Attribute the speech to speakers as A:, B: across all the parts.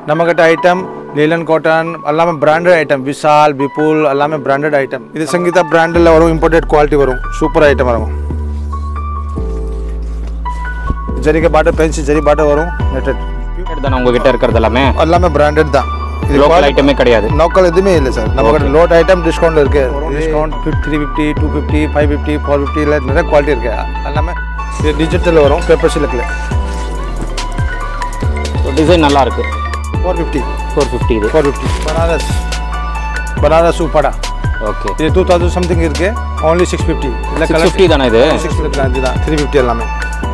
A: நம்மக்கிட்ட item linen cotton எல்லாமே branded item Vishal Vipul எல்லாமே பிராண்டட் ஐட்டம் இது சங்கீதா பிராண்டில் வரும் இம்போர்ட்டட் குவாலிட்டி வரும் சூப்பர் ஐட்டம் வரும் ஜரிகை பாட்டு பென்சி ஜரி பாட்டு வரும் நெட்டட்
B: தானே உங்ககிட்ட இருக்கிறது எல்லாமே
A: எல்லாமே பிராண்டட் தான் இது
B: லோக்கல் ஐட்டமே கிடையாது
A: லோக்கல் எதுவுமே இல்லை சார் நம்ம கிட்ட லோட் ஐட்டம் டிஸ்கவுண்ட் இருக்கு discount three fifty two fifty five fifty four ஃபிஃப்டியில் நிறைய குவாலிட்டி இருக்கு எல்லாமே இது டிஜிட்டல் வரும் பேப்பர் சில்கில்
B: டிசைன் நல்லா இருக்கு
A: ஃபோர் ஃபிஃப்டி
B: ஃபோர் ஃபிஃப்டி இது
A: four fifty Banaras Banaras Uppada
B: okay
A: இது டூ தௌசண்ட் சம்திங் இருக்கு ஓன்லி சிக்ஸ் ஃபிஃப்டி இல்லை
B: சிக்ஸ் ஃபிஃப்டி தானே இது
A: சிக்ஸ் இதுதான் த்ரீ ஃபிஃப்டி எல்லாமே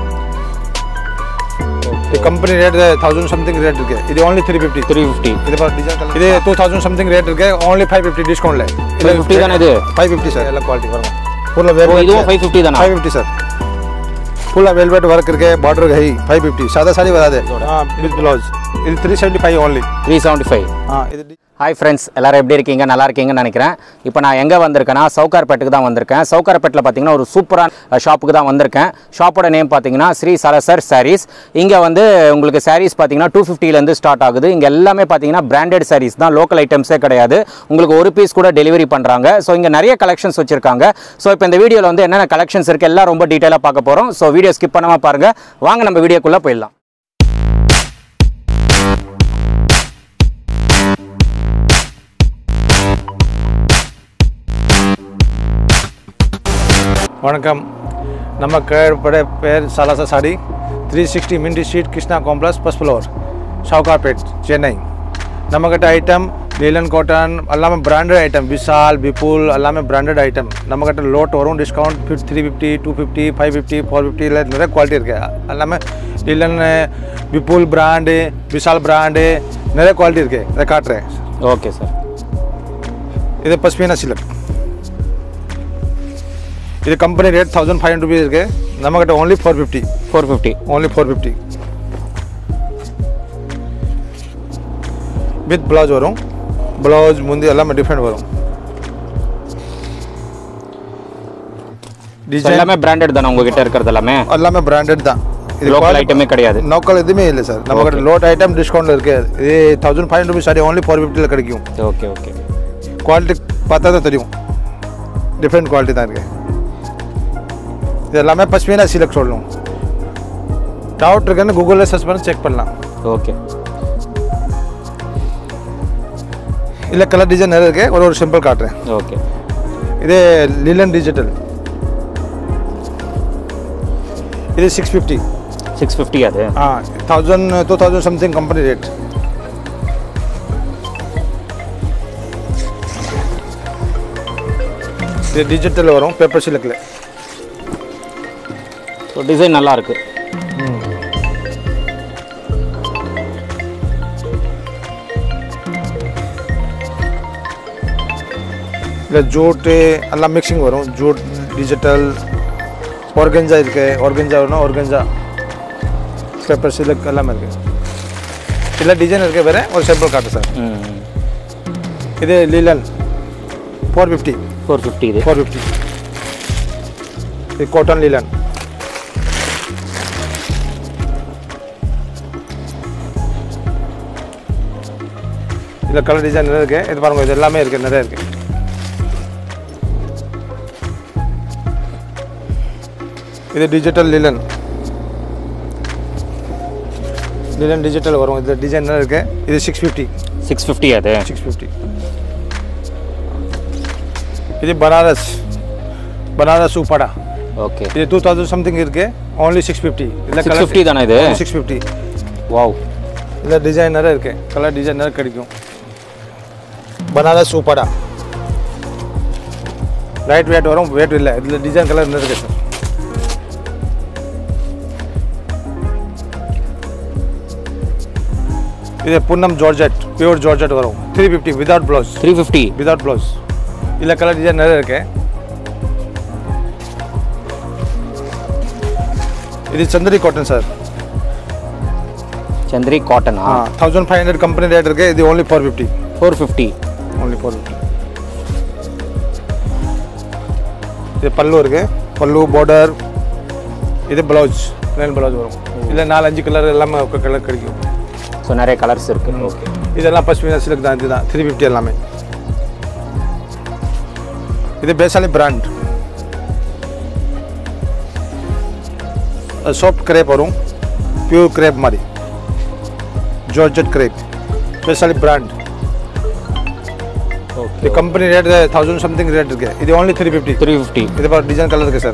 A: இது company rate thousand something rate இருக்கு இது only three fifty
B: three fifty
A: இது பாரு டிசைன் இது டூ தௌசண்ட் சம்திங் ரேட் இருக்கு ஓன்லி ஃபைவ் ஃபிஃப்டி டிஸ்கவுண்ட்ல
B: ஃபைவ் ஃபிஃப்டி தானே இது
A: ஃபைவ் ஃபிஃப்டி சார் ಎಲ್ಲ ಕ್ವಾಲಿಟಿ ಬರೋಣ ಫುಲ್
B: ஓ
A: ವೆಲ್ವೆಟ್
B: இதுவும் ஃபைவ் ஃபிஃப்டி தானே
A: five fifty sir full velvet work ಇருக்கு ಬಾರ್ಡರ್ ಹೈ ಫೈವ್ ಫಿಫ್ಟಿ ಸಾದಾ ಸಾರಿ ಬರೋದೆ ಹಾಂ ವಿತ್ ಬ್ಲೌಸ್ ಇದು three seventy five only
B: three seventy five
A: ಹಾಂ ಇದು
B: ஹாய் ஃப்ரெண்ட்ஸ் எல்லாரும் எப்படி இருக்கீங்க நல்லா இருக்கீங்கன்னு நினைக்கிறேன் இப்போ நான் எங்கே வந்திருக்கேன்னா சவுகார்பேட்டுக்கு தான் வந்திருக்கேன் சவுகார்பேட்டில் பார்த்தீங்கன்னா ஒரு சூப்பரான ஷாப்புக்கு தான் வந்திருக்கேன் ஷாப்போட நேம் பார்த்தீங்கன்னா ஸ்ரீ சரசர் சாரீஸ் இங்கே வந்து உங்களுக்கு சாரீஸ் பார்த்தீங்கன்னா டூ ஃபிஃப்டிலேருந்து ஸ்டார்ட் ஆகுது இங்கே எல்லாமே பார்த்தீங்கன்னா பிராண்டட் சாரீஸ் தான் லோக்கல் ஐட்டம்ஸே கிடையாது உங்களுக்கு ஒரு பீஸ் கூட டெலிவரி பண்ணுறாங்க ஸோ இங்கே நிறைய கலெக்ஷன்ஸ் வச்சுருக்காங்க ஸோ இப்போ இந்த வீடியோவில் வந்து என்னென்ன கலெக்ஷன்ஸ் இருக்குது எல்லாம் ரொம்ப டீட்டெயிலாக பார்க்க போகிறோம் ஸோ வீடியோ ஸ்கிப் பண்ணாமல் பாருங்கள் வாங்க நம்ம வீடியோக்குள்ளே போயிடலாம்
A: வணக்கம் நம்ம கேள்விப்பட பேர் Salasa sari three sixty Mint Street Krishna complex first floor Sowcarpet Chennai நம்மக்கிட்ட ஐட்டம் லீலன் காட்டன் எல்லாமே பிராண்டட் ஐட்டம் விஷால் விபுல் எல்லாமே பிராண்டட் ஐட்டம் நம்மக்கிட்ட லோட் வரும் discount fifty three fifty two fifty five fifty four ஃபிஃப்டியில் நிறைய குவாலிட்டி இருக்கு எல்லாமே linen Vipul brand Vishal brand நிறைய குவாலிட்டி இருக்கு இதை காட்டுறேன்
B: ஓகே சார்
A: இது பஸ்மீனா சிலக் இது company rate thousand five hundred rupees இருக்கு நம்மக்கிட்ட only four fifty
B: four fifty
A: only four fifty with blouse வரும் ப்ளவுஸ் முந்தி எல்லாமே டிஃப்ரெண்ட் வரும் டிசைன்
B: எல்லாமே பிராண்டட் தானே உங்ககிட்ட இருக்கிறது எல்லாமே
A: எல்லாமே பிராண்டட் தான்
B: லோக்கல் ஐட்டமே கிடையாது
A: லோக்கல் எதுவுமே இல்லை சார் நம்மக்கிட்ட லோட் ஐட்டம் டிஸ்கவுண்ட்ல இருக்கு இது thousand five hundred rupees sari only four ஃபிஃப்டியில் கிடைக்கும்
B: ஓகே ஓகே
A: குவாலிட்டி பார்த்தா தான் தெரியும் டிஃப்ரெண்ட் குவாலிட்டி தான் இருக்கு இது எல்லாமே பஸ்மீனா சிலக் சொல்லணும் டவுட் இருக்குன்னு கூகுளில் சர்ச் பண்ணி செக் பண்ணலாம்
B: ஓகே
A: இல்லை கலர் டிசைன் நிறைய இருக்கு ஒரு ஒரு சிம்பிள் காட்டுறேன்
B: ஓகே
A: இது லிலன் டிஜிட்டல் இது சிக்ஸ் ஃபிஃப்டி
B: சிக்ஸ் ஃபிஃப்டி அது
A: ஆ thousand two thousand something company rate இது டிஜிட்டல் வரும் பேப்பர் சிலக்கில்
B: ஸோ டிசைன் நல்லா இருக்கு
A: இல்லை ஜூட்டு எல்லாம் மிக்சிங் வரும் ஜூட் டிஜிட்டல் ஒர்கஞ்சா இருக்கு ஒர்கஞ்சா வேணும் ஒர்கஞ்சா பேப்பர் சிலக் எல்லாமே இருக்கு இல்லை டிசைன் இருக்கு வேறு ஒரு சிம்பிள் காட்டு சார்
B: ம்
A: இது linen four fifty
B: four fifty இது
A: ஃபோர் ஃபிஃப்டி இது காட்டன் லீலன் இதில் கலர் டிசைன் நிறைய இருக்குது இது பாருங்க இது எல்லாமே இருக்குது நிறைய இருக்குது இது டிஜிட்டல் லிலன் லிலன் டிஜிட்டல் வரும் இது டிசைன் நிறைய இருக்குது இது சிக்ஸ் ஃபிஃப்டி
B: சிக்ஸ் ஃபிஃப்டி அது
A: சிக்ஸ் ஃபிஃப்டி இது பனாரஸ் பனாரஸ் உப்பாடா
B: ஓகே
A: இது டூ தௌசண்ட் சம்திங் இருக்கு ஓன்லி சிக்ஸ் ஃபிஃப்டி இல்லை
B: சிக்ஸ் ஃபிஃப்டி தானே இது
A: சிக்ஸ் ஃபிஃப்டி
B: வாவ்
A: இல்லை டிசைன் நிறைய இருக்கு கலர் டிசைன் நிறைய கிடைக்கும் பனாரஸ் உப்பாடா லைட் வெயிட் வரும் வெயிட் இல்லை இதில் டிசைன் கலர் நிறைய இருக்கு சார் இது புன்னம் ஜார்ஜெட் பியூர் ஜார்ஜெட் வரும் three fifty without blouse
B: three fifty
A: without blouse இல்லை கலர் டிசைன் நிறைய இருக்கு இது சந்திரி காட்டன் சார்
B: சந்திரி காட்டனா
A: thousand five hundred company rate இருக்கு இது only four fifty
B: four fifty
A: only four fifty இது பல்லு இருக்கு பல்லு பார்டர் இது ப்ளவுஸ் பிளைன் ப்ளவுஸ் வரும் இல்லை நாலு அஞ்சு கலர் எல்லாமே ஒரு கலர் கிடைக்கும்
B: ஸோ நிறைய கலர்ஸ் இருக்குது ஓகே
A: இதெல்லாம் பஷ்மீனா சில்க் தான் இதுதான் த்ரீ ஃபிஃப்டி எல்லாமே இது பேசாலி பிராண்ட் சாஃப்ட் கிரேப் வரும் பியூர் கிரேப் மாதிரி georgette crepe specially brand
B: okay
A: இது company rate thousand something rate இருக்கு இது only three fifty
B: three fifty
A: இது பாரு டிசைன் கலர் இருக்கு சார்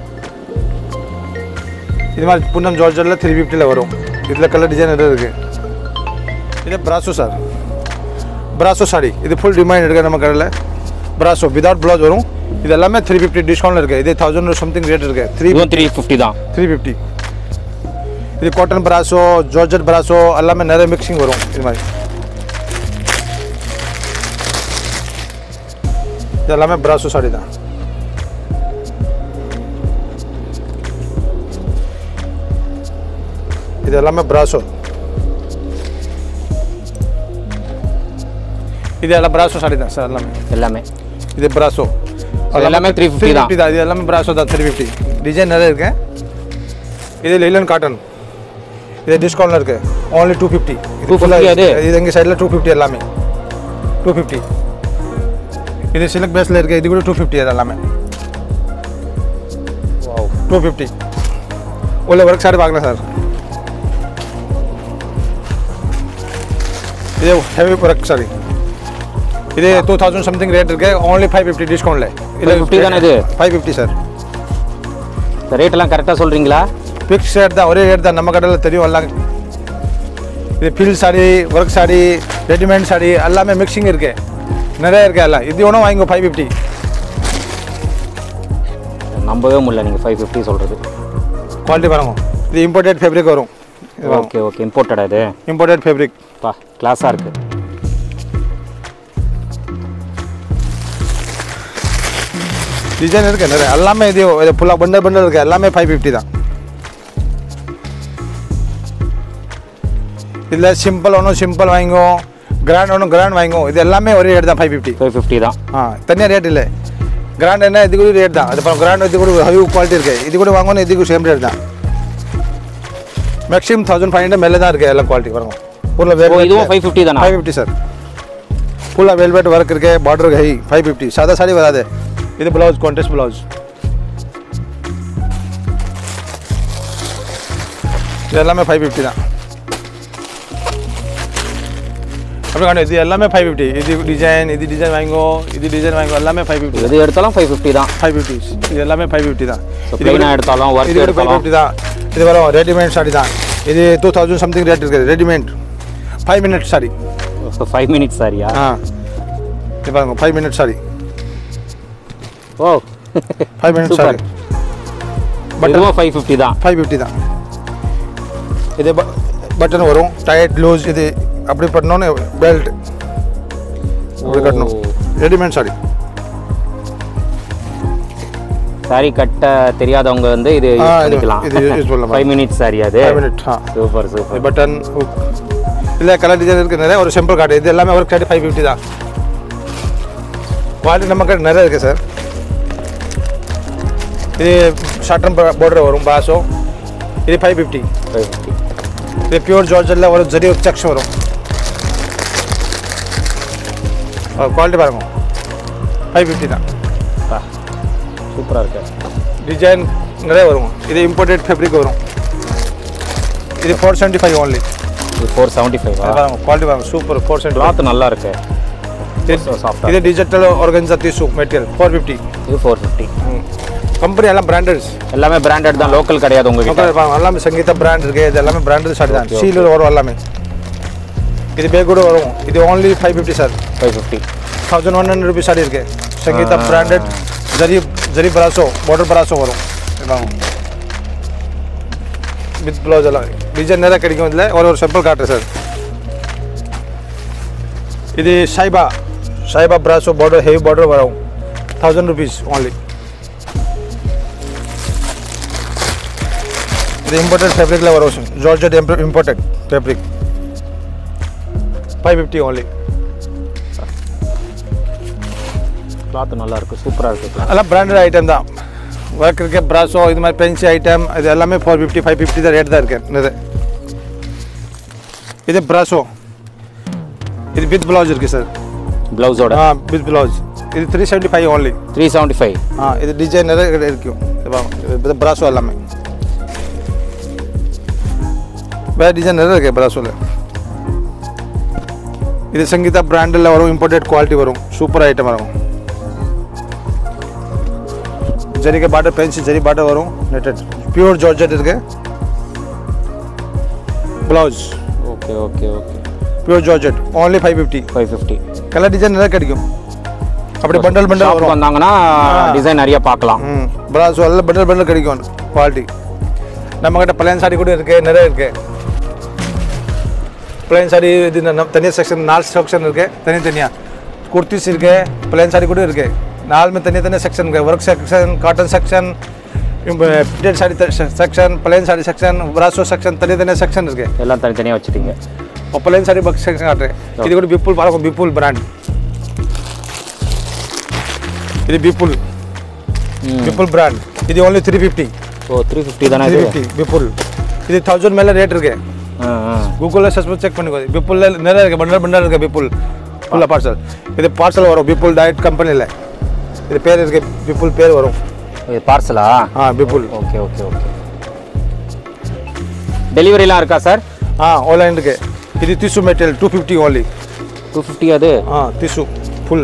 A: இது மாதிரி புன்னம் ஜார்ஜெட்டில் த்ரீ ஃபிஃப்டியில் வரும் இதில் கலர் டிசைன் எதுவும் இருக்குது இது பிராசோ சார் பிராசோ சாரி இது ஃபுல் டிமாண்ட் இருக்குது நம்ம கடையில் பிராசோ விதவுட் ப்ளவுஸ் வரும் இது எல்லாமே த்ரீ ஃபிஃப்டி டிஸ்கவுண்ட் இருக்குது இது தௌசண்ட் சம்திங் ரேட் இருக்குது த்ரீ
B: இதுவும் த்ரீ ஃபிஃப்டி தான்
A: த்ரீ ஃபிஃப்டி இது காட்டன் பிராசோ ஜார்ஜெட் பிராசோ எல்லாமே நிறைய மிக்சிங் வரும் இது மாதிரி இது எல்லாமே பிராசோ சாரி தான் இது எல்லாமே பிராசோ இது எல்லாம் பிராசோ சாரி தான் சார் எல்லாமே
B: எல்லாமே
A: இது பிராசோ
B: அது எல்லாமே 350 தான்.
A: தான் இது எல்லாமே பிராசோ தான் த்ரீ ஃபிஃப்டி டிசைன் நிறைய இருக்கு இது லிலன் காட்டன் இது டிஸ்கவுண்ட்ல இருக்கு ஓன்லி டூ ஃபிஃப்டி
B: 250 அது?
A: இது எங்கள் சைடில் டூ ஃபிஃப்டி எல்லாமே டூ ஃபிஃப்டி இது சில்க் பேஸில் இருக்கு இது கூட டூ ஃபிஃப்டி அது எல்லாமே டூ ஃபிஃப்டி உள்ள ஒர்க் சாரி பார்க்கலாம் சார் இது ஹெவி ஒர்க் சாரி இது டூ தௌசண்ட் சம்திங் ரேட் இருக்கு ஓன்லி ஃபைவ் ஃபிஃப்டி டிஸ்கவுண்ட்ல
B: 550 தானே இது?
A: ஃபைவ் ஃபிஃப்டி சார்
B: ரேட்டெல்லாம் கரெக்டாக சொல்கிறீங்களா
A: ஃபிக்ஸ் ரேட் தான் ஒரே ரேட் தான் நம்ம கடையில் தெரியும் எல்லாம் இது feel sari work sari readymade sari எல்லாமே மிக்சிங் இருக்கு நிறைய இருக்கு எல்லாம் இது ஒன்றும் வாங்கிக்கோ ஃபைவ் ஃபிஃப்டி
B: நம்பவே முடியல நீங்கள் ஃபைவ் ஃபிஃப்டி சொல்கிறது
A: குவாலிட்டி பாருங்க இது இம்போர்ட்டட் ஃபேப்ரிக் வரும்
B: ஓகே ஓகே இம்போர்ட்டடா இது
A: இம்போர்ட்டட் ஃபேப்ரிக்
B: பா கிளாஸாக இருக்குது
A: டிசைன் இருக்கு நிறைய எல்லாமே இது இது ஃபுல்லாக பண்டல் பண்டல் இருக்கு எல்லாமே ஃபைவ் ஃபிஃப்டி தான் இதில் சிம்பிள் ஒன்றும் சிம்பிள் வாங்கிக்கோ கிராண்ட் ஒன்றும் கிராண்ட் வாங்கிக்கோ இது எல்லாமே ஒரே ரேட் தான் ஃபைவ் ஃபிஃப்டி
B: ஃபைவ் ஃபிஃப்டி தான்
A: ஆ தனியாக ரேட் இல்லை கிராண்ட் என்ன இது கூட ரேட் தான் அது அப்புறம் கிராண்ட் இது கூட ஹை குவாலிட்டி இருக்கு இது கூட வாங்கணும் இது கூட சேம் ரேட் தான் மேக்ஸிமம் தௌசண்ட் ஃபைவ் ஹண்ட்ரட் மேலே தான் இருக்குது எல்லாம் குவாலிட்டி பாருங்க ஃபுல்லாக
B: ஓ இதுவும் ஃபைவ் ஃபிஃப்டி தானா
A: ஃபைவ் ஃபிஃப்டி சார் ஃபுல்லாக வெல்வெட் ஒர்க் இருக்கு பார்டர் ஹை ஃபைவ் ஃபிஃப்டி சாதா சாரி வராது இது ப்ளவுஸ் கான்டெஸ்ட் ப்ளவுஸ் இது எல்லாமே ஃபைவ் ஃபிஃப்டி தான் அப்படி காணும் இது எல்லாமே ஃபைவ் ஃபிஃப்டி இது டிசைன் இது டிசைன் வாங்கிக்கோ இது டிசைன் வாங்கிக்கோ எல்லாமே ஃபைவ் ஃபிஃப்டி
B: எது எடுத்தாலும் ஃபைவ் ஃபிஃப்டி தான்
A: ஃபைவ் ஃபிஃப்டி இது எல்லாமே ஃபைவ் ஃபிஃப்டி தான்
B: So,
A: இது
B: plain
A: கூட-
B: ஆ எடுத்தாலும், work
A: இது கூட ஃபைவ்
B: எடுத்தாலும்.
A: ஃபிஃப்டி தான் இது வரும் ரெடிமேட் சாரி தான் இது டூ தௌசண்ட் சம்திங் ரேட் இருக்குது readymade five minute sari
B: so five minutes சாரியா
A: ஆ இது பாருங்க ஃபைவ் மினிட் சாரி
B: ஓ
A: five minute
B: Super.
A: Sari button
B: இதுவும் ஃபைவ் ஃபிஃப்டி தான்
A: ஃபைவ் ஃபிஃப்டி தான் இது பட்டன் வரும் டைட் லூஸ் இது அப்படி பண்ணோன்னு பெல்ட் அப்படி கட்டணும் ரெடிமேட் சாரி
B: சாரி கட்ட தெரியாதவங்க வந்து இது
A: ஆ,
B: யூஸ்
A: இது-
B: பண்ணிக்கலாம்
A: இது use பண்ணலாம்.
B: ஃபைவ் மினிட்ஸ் சாரி அது
A: ஃபைவ் மினிட் ஆ
B: சூப்பர் சூப்பர்
A: பட்டன் இல்லை கலர் டிசைன் இருக்குது நிறைய ஒரு சிம்பிள் கார்டு இது எல்லாமே ஒரு கார்டு ஃபைவ் ஃபிஃப்டி தான் குவாலிட்டி நம்ம கடை நிறைய இருக்குது சார் இது ஷார்ட்டம் பார்டர் வரும் பாசோ இது ஃபைவ் ஃபிஃப்டி
B: ஃபைவ் ஃபிஃப்டி
A: இது பியூர் ஜார்ஜரில் ஒரு ஜரி செக்ஸ் வரும் குவாலிட்டி பாருங்க ஃபைவ் ஃபிஃப்டி தான்
B: சூப்பராக இருக்கு
A: டிசைன் நிறைய வரும் இது இம்போர்ட்டட் ஃபேப்ரிக் வரும் இது ஃபோர் செவன்ட்டி ஃபைவ் ஓன்லி
B: இது ஃபோர் செவன்ட்டி ஃபைவ்
A: பாருங்க குவாலிட்டி பாருங்க சூப்பர் ஃபோர் செவன்ட்டி
B: கிளாத் நல்லா இருக்கு soft ஆ
A: இது digital organza tissue material four fifty
B: இது ஃபோர் ஃபிஃப்டி
A: கம்பெனி எல்லாம் பிராண்டட்ஸ்
B: எல்லாமே பிராண்டட் தான் லோக்கல் கிடையாது உங்ககிட்ட
A: எல்லாமே சங்கீதா பிராண்ட் இருக்கு இது எல்லாமே பிராண்டட் சாரி தான்
B: Okay,
A: சீலில் வரும் எல்லாமே இது பேக் கூட வரும் இது only five fifty sir
B: five fifty
A: thousand one hundred rupees sari இருக்கு சங்கீதா பிராண்டட் ஜரி ஜரி பராசோ பார்டர் பராசோ வரும் இதாங்க வித் ப்ளவுஸ் எல்லாம் டிசைன் நிறைய கிடைக்கும் இதில் ஒரு ஒரு சிம்பிள் காட்டுறேன் சார் இது சாய்பா சாய்பா பிராசோ பார்டர் ஹெவி பார்டர் வரும் தௌசண்ட் ருபீஸ் ஓன்லி இது இம்போர்ட்டட் ஃபேப்ரிக்கில் வரும் georgette imported fabric five fifty only
B: cloth நல்லா இருக்கு சூப்பராக இருக்கு cloth.
A: எல்லாம் பிராண்டட் ஐட்டம் தான் ஒர்க் இருக்க ப்ராஸோ இது மாதிரி பென்சி ஐட்டம் இது எல்லாமே ஃபோர் ஃபிஃப்டி ஃபைவ் ஃபிஃப்டி தான் ரேட் தான் இருக்கு இது இது ப்ராஸோ இது வித் பிளவுஸ் இருக்குது சார்
B: ப்ளவுஸோட
A: ஆ வித் பிளவுஸ் இது three seventy five only
B: three seventy five
A: ஆ இது டிசைன் நிறைய இருக்கும் இது பாருங்க. இது ப்ராஸோ எல்லாமே வேறு டிசைன் நிறைய இருக்குது ப்ராஸோவில் இது சங்கீதா பிராண்டில் வரும் இம்போர்ட்டட் குவாலிட்டி வரும் சூப்பர் ஐட்டம் வரும் ஜரிகை பாட்டர் பென்சில் ஜரி பாட்டர் வரும் நெட்டட் பியூர் ஜார்ஜெட் இருக்கு blouse
B: okay okay okay
A: pure georgette only five fifty
B: five fifty
A: colour design நிறைய கிடைக்கும் அப்படி பண்டல் பண்டல்
B: ஷாப்புக்கு
A: வரும்
B: வந்தாங்கன்னா டிசைன் நிறைய பார்க்கலாம்
A: ம் ப்ராஸோ எல்லாம் பண்டல் பண்டல் கிடைக்கும் குவாலிட்டி நம்மக்கிட்ட பிளைன் சாரி கூட இருக்கு நிறைய இருக்கு பிளைன் சாரி இது நம்ம தனியாக செக்ஷன் நாலு செக்ஷன் இருக்கு தனித்தனியாக குர்த்திஸ் இருக்கு பிளைன் சாரி கூட இருக்கு நாலுமே தனியாக தனியாக செக்ஷன் இருக்கு work section cotton section printed sari section plain sari section ப்ராஸோ செக்ஷன் தனித்தனியாக செக்ஷன் இருக்கு
B: எல்லாம் தனித்தனியாக வச்சுட்டீங்க
A: இப்போ பிளைன் சாரி பக் செக்ஷன் காட்டுறேன் இது கூட பிப்புல் பாருங்க பிப்புல் பிராண்ட் இது பிப்புல் பிப்புல் பிராண்ட் இது ஓன்லி த்ரீ ஃபிஃப்டி
B: ஓ த்ரீ ஃபிஃப்டி தானே
A: த்ரீ
B: இது
A: ஃபிஃப்டி பிப்புல் இது தௌசண்ட் மேலே ரேட் இருக்கு
B: ஆ ஆ
A: கூகுளில் சர்ச் பண்ணி செக் பண்ணிக்கோ பிப்புலில் நிறைய இருக்குது பண்டல் பண்டல் இருக்குது பிப்புல் ஃபுல்லாக பார்சல் இது பார்சல் வரும் பிப்புல் டயட் கம்பெனியில் இது பேர் இருக்கு பிப்புல் பேர் வரும்
B: இது பார்சலா
A: ஆ பிப்புல்
B: ஓகே ஓகே ஓகே டெலிவரிலாம் இருக்கா சார்
A: ஆ ஆன்லைன் இருக்கு இது tissue material two fifty only
B: two fifty அது
A: ஆ திசு ஃபுல்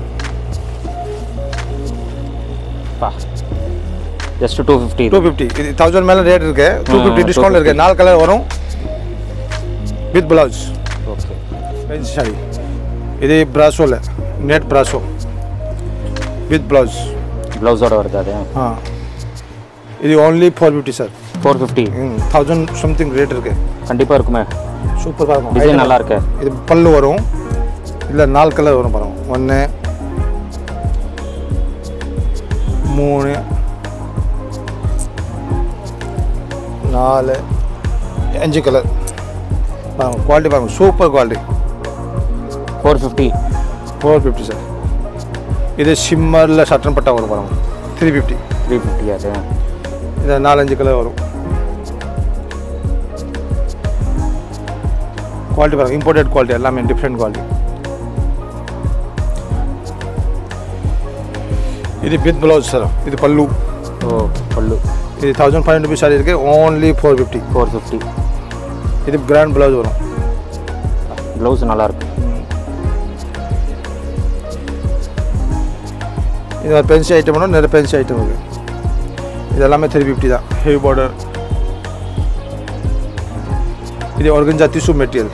B: பா just two fifty
A: two fifty இது தௌசண்ட் மேலே ரேட் இருக்கு டூ
B: ஆ,
A: ஃபிஃப்டி டிஸ்கவுண்ட் இருக்கு நாலு கலர் வரும் வித் பிளவுஸ்
B: ஓகே
A: பெஞ்ச் சாரி இது ப்ராசோவில் நெட் ப்ராசோ வித் பிளவுஸ்
B: ப்ளவுஸோட வருது அது
A: ஆ இது only four fifty sir
B: four fifty
A: thousand something rate இருக்கு
B: கண்டிப்பாக இருக்குமே
A: சூப்பராக இருக்கும்
B: டிசைன் நல்லா இருக்கு
A: இது பல்லு வரும் இல்லை நாலு கலர் வரும் பாருங்க ஒன்று மூணு நாலு அஞ்சு கலர் பாருங்க குவாலிட்டி பாருங்க super quality
B: four fifty
A: four fifty sir இது ஷிம்மரில் சட்டன் பட்டா வரும் பாருங்க த்ரீ ஃபிஃப்டி
B: த்ரீ ஃபிஃப்டி அது
A: இது நாலஞ்சு கலர் வரும் குவாலிட்டி பாருங்க இம்போர்ட்டட் குவாலிட்டி எல்லாமே டிஃப்ரெண்ட் குவாலிட்டி இது வித் ப்ளவுஸ் சார் இது பல்லு
B: ஓ பல்லு
A: இது thousand five hundred rupees sari இருக்குது only four fifty
B: four fifty
A: இது கிராண்ட் ப்ளவுஸ் வரும்
B: ப்ளவுஸ் நல்லா இருக்கு
A: இது மாதிரி பென்சி ஐட்டம் வரும் நிறைய பென்சி ஐட்டம் இருக்குது இது எல்லாமே த்ரீ ஃபிஃப்டி தான் ஹெவி பார்டர் இது ஒர்கன்ஜா திசு மெட்டீரியல்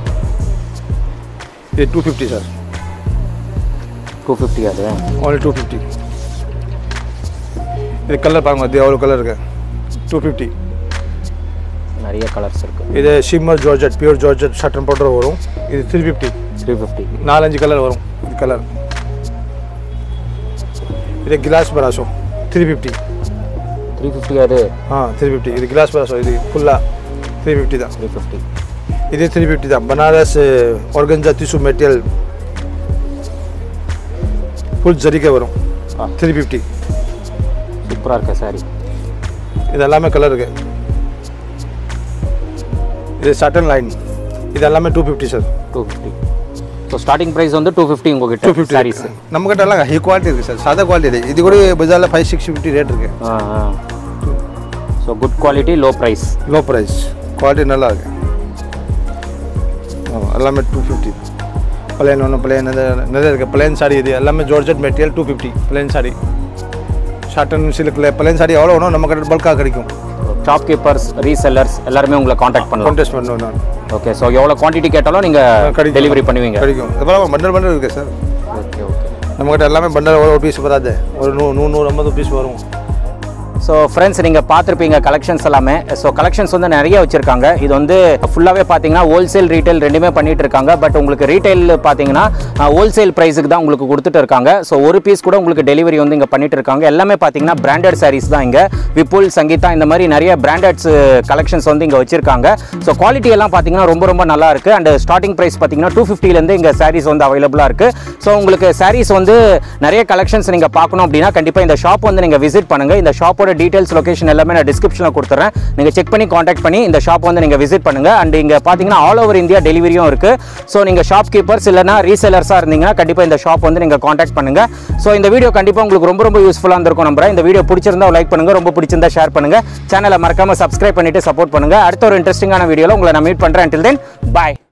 A: இது two fifty sir
B: two fifty அது
A: ஓன்லி டூ ஃபிஃப்டி இது கலர் பாருங்க இது எவ்வளோ கலர் இருக்கு டூ ஃபிஃப்டி
B: நிறைய கலர்ஸ் இருக்கு
A: இது shimmer georgette pure georgette satin powder வரும் இது த்ரீ ஃபிஃப்டி
B: த்ரீ ஃபிஃப்டி
A: நாலஞ்சு கலர் வரும் இது கலர் இது கிளாஸ் பராசோ த்ரீ ஃபிஃப்டி
B: த்ரீ ஃபிஃப்டி அது
A: ஆ த்ரீ ஃபிஃப்டி இது கிளாஸ் பராசோ இது ஃபுல்லாக த்ரீ ஃபிஃப்டி தான்
B: த்ரீ ஃபிஃப்டி
A: இது த்ரீ ஃபிஃப்டி தான் பனாரஸ் ஒர்கன்ஜா திசு மெட்டீரியல் ஃபுல் ஜரிகை வரும்
B: ஆ.
A: த்ரீ ஃபிஃப்டி
B: சூப்பராக இருக்கு சாரி
A: இது எல்லாமே கலர் இருக்கு இது சட்டன் லைன் இது எல்லாமே two fifty sir
B: two fifty so starting price வந்து டூ ஃபிஃப்டி
A: டூ
B: உங்ககிட்ட
A: ஃபிஃப்டி
B: சாரீஸ்
A: நம்ம கிட்ட எல்லாம் ஹை குவாலிட்டி இருக்குது சார் சாதா குவாலிட்டி இல்லை இது கூட பஜாரில் ஃபைவ் சிக்ஸ் ஃபிஃப்டி ரேட் இருக்கு
B: ஆ ஆ so good quality low price
A: low price quality நல்லா இருக்கு ஆமாம் எல்லாமே டூ ஃபிஃப்டி பிளேன் ஒன்று பிளேன் நிறைய இருக்குது பிளேன் சாரி இது எல்லாமே georgette material two fifty plain sari satin சில்கில் plane sari எவ்வளோ வேணும் நம்ம கிட்ட பல்காக கிடைக்கும்
B: ஷாப் கீப்பர்ஸ் ரீசெல்லர்ஸ் எல்லாருமே உங்களை காண்டாக்ட் பண்ணலாம்
A: கான்டெஸ்ட் பண்ணுவேன் நான்
B: ஓகே ஸோ எவ்வளோ குவான்டிட்டி கேட்டாலும் நீங்கள்
A: கிடைக்கும்.
B: டெலிவரி பண்ணுவீங்க
A: கிடைக்கும் இதெல்லாம் பண்டல் பண்டல் இருக்குது சார்
B: ஓகே ஓகே
A: நம்மகிட்ட எல்லாமே பண்டல் ஒரு பீஸ் வராது ஒரு நூ நூறு நூறு ஐம்பது பீஸ் வரும்
B: ஸோ ஃப்ரெண்ட்ஸ் நீங்கள் பார்த்துருப்பீங்க கலெக்ஷன்ஸ் எல்லாமே ஸோ கலெக்ஷன்ஸ் வந்து நிறைய வச்சுருக்காங்க இது வந்து ஃபுல்லாகவே பார்த்தீங்கன்னா ஹோல்சேல் ரீட்டைல் ரெண்டுமே பண்ணிட்டு இருக்காங்க பட் உங்களுக்கு ரீட்டைல் பார்த்தீங்கன்னா ஹோல்சேல் ப்ரைஸுக்கு தான் உங்களுக்கு கொடுத்துட்டு இருக்காங்க ஸோ ஒரு பீஸ் கூட உங்களுக்கு டெலிவரி வந்து இங்கே பண்ணிட்டு இருக்காங்க எல்லாமே பார்த்தீங்கன்னா பிராண்டட் சாரீஸ் தான் இங்கே விப்புல் சங்கீதா இந்த மாதிரி நிறைய பிராண்டட்ஸ் கலெக்ஷன்ஸ் வந்து இங்கே வச்சிருக்காங்க ஸோ குவாலிட்டி எல்லாம் பார்த்தீங்கன்னா ரொம்ப ரொம்ப நல்லா இருக்கு அண்ட் ஸ்டார்டிங் ப்ரைஸ் பார்த்தீங்கன்னா டூ ஃபிஃப்டிலேருந்து இங்கே சாரீஸ் வந்து அவைலபிளாக இருக்கு ஸோ உங்களுக்கு சாரீஸ் வந்து நிறைய கலெக்ஷன்ஸ் நீங்கள் பார்க்கணும் அப்படின்னா கண்டிப்பாக இந்த ஷாப் வந்து நீங்கள் விசிட் பண்ணுங்க இந்த ஷாப்போட ஷாப்போட டீடைல்ஸ் லொகேஷன் எல்லாமே நான் டிஸ்கிரிப்ஷனில் கொடுத்துறேன் நீங்கள் செக் பண்ணி காண்டாக்ட் பண்ணி இந்த ஷாப் வந்து நீங்கள் விசிட் பண்ணுங்கள் அண்ட் இங்கே பார்த்தீங்கன்னா ஆல் ஓவர் இந்தியா டெலிவரியும் இருக்குது ஸோ நீங்கள் ஷாப் கீப்பர்ஸ் இல்லைனா ரீசெலர்ஸாக இருந்தீங்கன்னா கண்டிப்பாக இந்த ஷாப் வந்து நீங்கள் காண்டாக்ட் பண்ணுங்கள் ஸோ இந்த வீடியோ கண்டிப்பாக உங்களுக்கு ரொம்ப ரொம்ப யூஸ்ஃபுல்லாக இருந்திருக்கும் நம்புறேன் இந்த வீடியோ பிடிச்சிருந்தா லைக் பண்ணுங்கள் ரொம்ப பிடிச்சிருந்தா ஷேர் பண்ணுங்கள் சேனலை மறக்காமல் சப்ஸ்கிரைப் பண்ணிட்டு சப்போர்ட் பண்ணுங்கள் அடுத்த ஒரு இன்ட்ரெஸ்டிங்கான வீடியோவில் உங்களை நான் மீட் பண்ணுறேன் until then bye